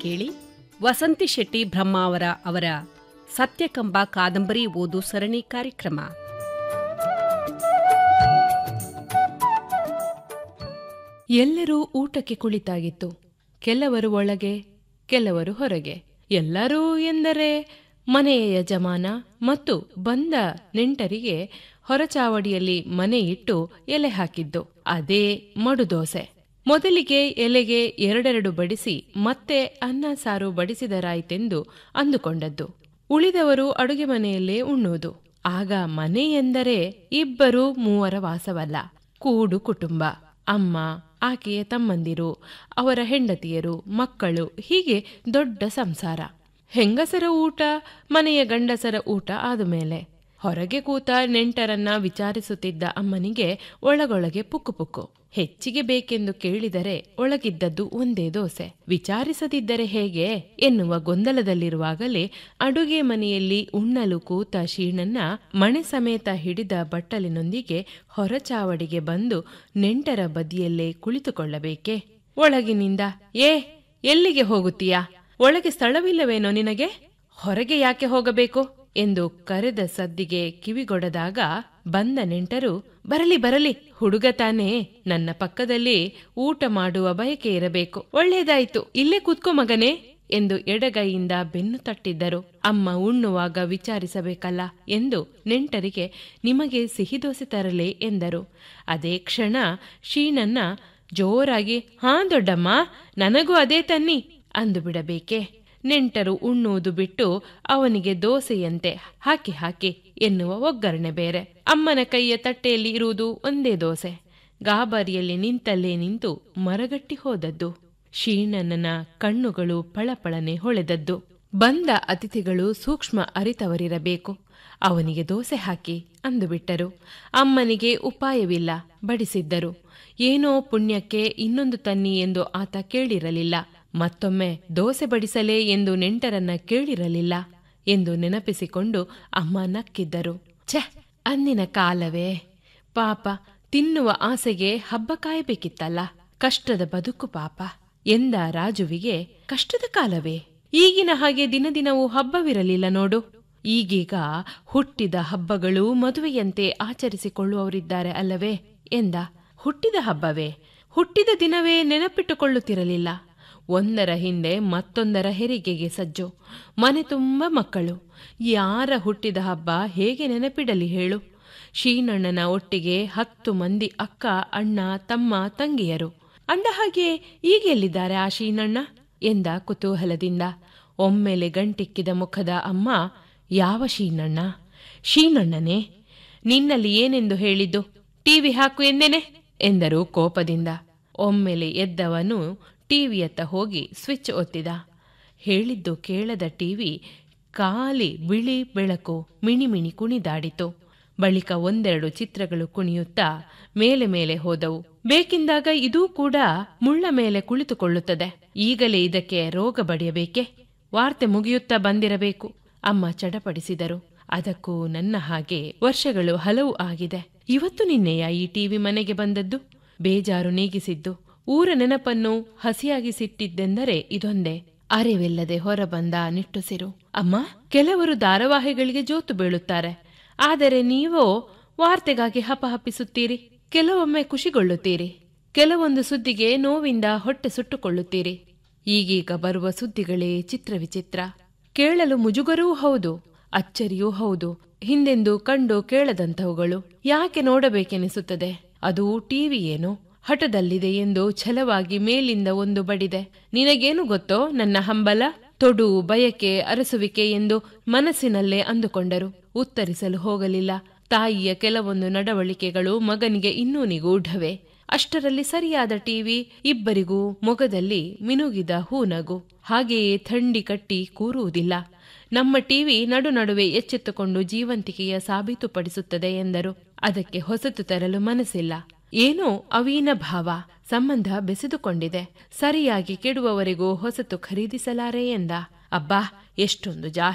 ಕೇಳಿ ವಸಂತಿ ಶೆಟ್ಟಿ ಬ್ರಹ್ಮಾವರ ಅವರ ಸತ್ಯಕಂಬ ಕಾದಂಬರಿ ಓದು ಸರಣಿ ಕಾರ್ಯಕ್ರಮ ಎಲ್ಲರೂ ಊಟಕ್ಕೆ ಕುಳಿತಾಗಿತ್ತು ಕೆಲವರು ಒಳಗೆ ಕೆಲವರು ಹೊರಗೆ ಎಲ್ಲರೂ ಎಂದರೆ ಮನೆಯ ಯಜಮಾನ ಮತ್ತು ಬಂದ ನೆಂಟರಿಗೆ ಹೊರಚಾವಡಿಯಲ್ಲಿ ಮನೆ ಇಟ್ಟು ಎಲೆ ಹಾಕಿದ್ದು ಅದೇ ಮಡುದೋಸೆ ಮೊದಲಿಗೆ ಎಲೆಗೆ ಎರಡೆರಡು ಬಡಿಸಿ ಮತ್ತೆ ಅನ್ನ ಸಾರು ಬಡಿಸಿದರಾಯಿತೆಂದು ಅಂದುಕೊಂಡದ್ದು ಉಳಿದವರು ಅಡುಗೆ ಮನೆಯಲ್ಲೇ ಉಣ್ಣುವುದು ಆಗ ಮನೆ ಎಂದರೆ ಇಬ್ಬರು ಮೂವರ ವಾಸವಲ್ಲ ಕೂಡು ಕುಟುಂಬ ಅಮ್ಮ ಆಕೆಯ ತಮ್ಮಂದಿರು ಅವರ ಹೆಂಡತಿಯರು ಮಕ್ಕಳು ಹೀಗೆ ದೊಡ್ಡ ಸಂಸಾರ ಹೆಂಗಸರ ಊಟ ಮನೆಯ ಗಂಡಸರ ಊಟ ಆದಮೇಲೆ ಹೊರಗೆ ಕೂತ ನೆಂಟರನ್ನ ವಿಚಾರಿಸುತ್ತಿದ್ದ ಅಮ್ಮನಿಗೆ ಒಳಗೊಳಗೆ ಪುಕ್ಕು ಪುಕ್ಕು ಹೆಚ್ಚಿಗೆ ಬೇಕೆಂದು ಕೇಳಿದರೆ ಒಳಗಿದ್ದದ್ದು ಒಂದೇ ದೋಸೆ ವಿಚಾರಿಸದಿದ್ದರೆ ಹೇಗೆ ಎನ್ನುವ ಗೊಂದಲದಲ್ಲಿರುವಾಗಲೇ ಅಡುಗೆ ಮನೆಯಲ್ಲಿ ಉಣ್ಣಲು ಕೂತ ಶೀಣನ್ನ ಮಣೆ ಸಮೇತ ಹಿಡಿದ ಬಟ್ಟಲಿನೊಂದಿಗೆ ಹೊರಚಾವಡಿಗೆ ಬಂದು ನೆಂಟರ ಬದಿಯಲ್ಲೇ ಕುಳಿತುಕೊಳ್ಳಬೇಕೆ ಒಳಗಿನಿಂದ ಏ ಎಲ್ಲಿಗೆ ಹೋಗುತ್ತೀಯಾ ಒಳಗೆ ಸ್ಥಳವಿಲ್ಲವೇನೋ ನಿನಗೆ ಹೊರಗೆ ಯಾಕೆ ಹೋಗಬೇಕು ಎಂದು ಕರೆದ ಸದ್ದಿಗೆ ಕಿವಿಗೊಡದಾಗ ಬಂದ ನೆಂಟರು ಬರಲಿ ಬರಲಿ ಹುಡುಗ ತಾನೇ ನನ್ನ ಪಕ್ಕದಲ್ಲಿ ಊಟ ಮಾಡುವ ಬಯಕೆ ಇರಬೇಕು ಒಳ್ಳೇದಾಯ್ತು ಇಲ್ಲೇ ಕೂತ್ಕೋ ಮಗನೇ ಎಂದು ಎಡಗೈಯಿಂದ ಬೆನ್ನು ತಟ್ಟಿದ್ದರು ಅಮ್ಮ ಉಣ್ಣುವಾಗ ವಿಚಾರಿಸಬೇಕಲ್ಲ ಎಂದು ನೆಂಟರಿಗೆ ನಿಮಗೆ ಸಿಹಿ ದೋಸೆ ತರಲೇ ಎಂದರು ಅದೇ ಕ್ಷಣ ಶೀನನ್ನ ಜೋರಾಗಿ ಹಾ ದೊಡ್ಡಮ್ಮ ನನಗೂ ಅದೇ ತನ್ನಿ ಅಂದು ಬಿಡಬೇಕೆ ನೆಂಟರು ಉಣ್ಣುವುದು ಬಿಟ್ಟು ಅವನಿಗೆ ದೋಸೆಯಂತೆ ಹಾಕಿ ಹಾಕಿ ಎನ್ನುವ ಒಗ್ಗರಣೆ ಬೇರೆ ಅಮ್ಮನ ಕೈಯ ತಟ್ಟೆಯಲ್ಲಿ ಇರುವುದು ಒಂದೇ ದೋಸೆ ಗಾಬರಿಯಲ್ಲಿ ನಿಂತಲ್ಲೇ ನಿಂತು ಮರಗಟ್ಟಿ ಹೋದದ್ದು ಶೀಣನನ ಕಣ್ಣುಗಳು ಪಳಪಳನೆ ಹೊಳೆದದ್ದು ಬಂದ ಅತಿಥಿಗಳು ಸೂಕ್ಷ್ಮ ಅರಿತವರಿರಬೇಕು ಅವನಿಗೆ ದೋಸೆ ಹಾಕಿ ಅಂದುಬಿಟ್ಟರು ಅಮ್ಮನಿಗೆ ಉಪಾಯವಿಲ್ಲ ಬಡಿಸಿದ್ದರು ಏನೋ ಪುಣ್ಯಕ್ಕೆ ಇನ್ನೊಂದು ತನ್ನಿ ಎಂದು ಆತ ಕೇಳಿರಲಿಲ್ಲ ಮತ್ತೊಮ್ಮೆ ದೋಸೆ ಬಡಿಸಲೇ ಎಂದು ನೆಂಟರನ್ನ ಕೇಳಿರಲಿಲ್ಲ ಎಂದು ನೆನಪಿಸಿಕೊಂಡು ಅಮ್ಮ ನಕ್ಕಿದ್ದರು ಛೆ ಅಂದಿನ ಕಾಲವೇ ಪಾಪ ತಿನ್ನುವ ಆಸೆಗೆ ಹಬ್ಬ ಕಾಯಬೇಕಿತ್ತಲ್ಲ ಕಷ್ಟದ ಬದುಕು ಪಾಪ ಎಂದ ರಾಜುವಿಗೆ ಕಷ್ಟದ ಕಾಲವೇ ಈಗಿನ ಹಾಗೆ ದಿನದಿನವೂ ಹಬ್ಬವಿರಲಿಲ್ಲ ನೋಡು ಈಗೀಗ ಹುಟ್ಟಿದ ಹಬ್ಬಗಳು ಮದುವೆಯಂತೆ ಆಚರಿಸಿಕೊಳ್ಳುವವರಿದ್ದಾರೆ ಅಲ್ಲವೇ ಎಂದ ಹುಟ್ಟಿದ ಹಬ್ಬವೇ ಹುಟ್ಟಿದ ದಿನವೇ ನೆನಪಿಟ್ಟುಕೊಳ್ಳುತ್ತಿರಲಿಲ್ಲ ಒಂದರ ಹಿಂದೆ ಮತ್ತೊಂದರ ಹೆರಿಗೆಗೆ ಸಜ್ಜು ಮನೆ ತುಂಬ ಮಕ್ಕಳು ಯಾರ ಹುಟ್ಟಿದ ಹಬ್ಬ ಹೇಗೆ ನೆನಪಿಡಲಿ ಹೇಳು ಶೀನಣ್ಣನ ಒಟ್ಟಿಗೆ ಹತ್ತು ಮಂದಿ ಅಕ್ಕ ಅಣ್ಣ ತಮ್ಮ ತಂಗಿಯರು ಅಂದ ಹಾಗೆ ಈಗೆಲ್ಲಿದ್ದಾರೆ ಆ ಶೀನಣ್ಣ ಎಂದ ಕುತೂಹಲದಿಂದ ಒಮ್ಮೆಲೆ ಗಂಟಿಕ್ಕಿದ ಮುಖದ ಅಮ್ಮ ಯಾವ ಶೀನಣ್ಣ ಶೀನಣ್ಣನೇ ನಿನ್ನಲ್ಲಿ ಏನೆಂದು ಹೇಳಿದ್ದು ಟಿವಿ ಹಾಕು ಎಂದೇನೆ ಎಂದರು ಕೋಪದಿಂದ ಒಮ್ಮೆಲೆ ಎದ್ದವನು ಟಿವಿಯತ್ತ ಹೋಗಿ ಸ್ವಿಚ್ ಒತ್ತಿದ ಹೇಳಿದ್ದು ಕೇಳದ ಟಿವಿ ಖಾಲಿ ಬಿಳಿ ಬೆಳಕು ಮಿಣಿಮಿಣಿ ಕುಣಿದಾಡಿತು ಬಳಿಕ ಒಂದೆರಡು ಚಿತ್ರಗಳು ಕುಣಿಯುತ್ತಾ ಮೇಲೆ ಮೇಲೆ ಹೋದವು ಬೇಕೆಂದಾಗ ಇದೂ ಕೂಡ ಮುಳ್ಳ ಮೇಲೆ ಕುಳಿತುಕೊಳ್ಳುತ್ತದೆ ಈಗಲೇ ಇದಕ್ಕೆ ರೋಗ ಬಡಿಯಬೇಕೆ ವಾರ್ತೆ ಮುಗಿಯುತ್ತಾ ಬಂದಿರಬೇಕು ಅಮ್ಮ ಚಡಪಡಿಸಿದರು ಅದಕ್ಕೂ ನನ್ನ ಹಾಗೆ ವರ್ಷಗಳು ಹಲವು ಆಗಿದೆ ಇವತ್ತು ನಿನ್ನೆಯ ಈ ಟಿವಿ ಮನೆಗೆ ಬಂದದ್ದು ಬೇಜಾರು ನೀಗಿಸಿದ್ದು ಊರ ನೆನಪನ್ನು ಹಸಿಯಾಗಿಸಿಟ್ಟಿದ್ದೆಂದರೆ ಇದೊಂದೇ ಅರಿವಿಲ್ಲದೆ ಹೊರಬಂದ ನಿಟ್ಟುಸಿರು ಅಮ್ಮ ಕೆಲವರು ಧಾರಾವಾಹಿಗಳಿಗೆ ಜೋತು ಬೀಳುತ್ತಾರೆ ಆದರೆ ನೀವೋ ವಾರ್ತೆಗಾಗಿ ಹಪಹಪಿಸುತ್ತೀರಿ ಕೆಲವೊಮ್ಮೆ ಖುಷಿಗೊಳ್ಳುತ್ತೀರಿ ಕೆಲವೊಂದು ಸುದ್ದಿಗೆ ನೋವಿಂದ ಹೊಟ್ಟೆ ಸುಟ್ಟುಕೊಳ್ಳುತ್ತೀರಿ ಈಗೀಗ ಬರುವ ಸುದ್ದಿಗಳೇ ಚಿತ್ರ ವಿಚಿತ್ರ ಕೇಳಲು ಮುಜುಗರೂ ಹೌದು ಅಚ್ಚರಿಯೂ ಹೌದು ಹಿಂದೆಂದು ಕಂಡು ಕೇಳದಂತವುಗಳು ಯಾಕೆ ನೋಡಬೇಕೆನಿಸುತ್ತದೆ ಅದು ಟಿವಿ ಏನು ಹಠದಲ್ಲಿದೆ ಎಂದು ಛಲವಾಗಿ ಮೇಲಿಂದ ಒಂದು ಬಡಿದೆ ನಿನಗೇನು ಗೊತ್ತೋ ನನ್ನ ಹಂಬಲ ತೊಡು ಬಯಕೆ ಅರಸುವಿಕೆ ಎಂದು ಮನಸ್ಸಿನಲ್ಲೇ ಅಂದುಕೊಂಡರು ಉತ್ತರಿಸಲು ಹೋಗಲಿಲ್ಲ ತಾಯಿಯ ಕೆಲವೊಂದು ನಡವಳಿಕೆಗಳು ಮಗನಿಗೆ ಇನ್ನೂ ನಿಗೂಢವೇ ಅಷ್ಟರಲ್ಲಿ ಸರಿಯಾದ ಟಿವಿ ಇಬ್ಬರಿಗೂ ಮೊಗದಲ್ಲಿ ಮಿನುಗಿದ ಹೂನಗು ಹಾಗೆಯೇ ಥಂಡಿ ಕಟ್ಟಿ ಕೂರುವುದಿಲ್ಲ ನಮ್ಮ ಟಿವಿ ನಡು ನಡುವೆ ಎಚ್ಚೆತ್ತುಕೊಂಡು ಜೀವಂತಿಕೆಯ ಸಾಬೀತುಪಡಿಸುತ್ತದೆ ಎಂದರು ಅದಕ್ಕೆ ಹೊಸತು ತರಲು ಮನಸ್ಸಿಲ್ಲ ಏನೋ ಅವೀನ ಭಾವ ಸಂಬಂಧ ಬೆಸೆದುಕೊಂಡಿದೆ ಸರಿಯಾಗಿ ಕೆಡುವವರೆಗೂ ಹೊಸತು ಖರೀದಿಸಲಾರೆ ಎಂದ ಅಬ್ಬಾ ಎಷ್ಟೊಂದು ಜಾ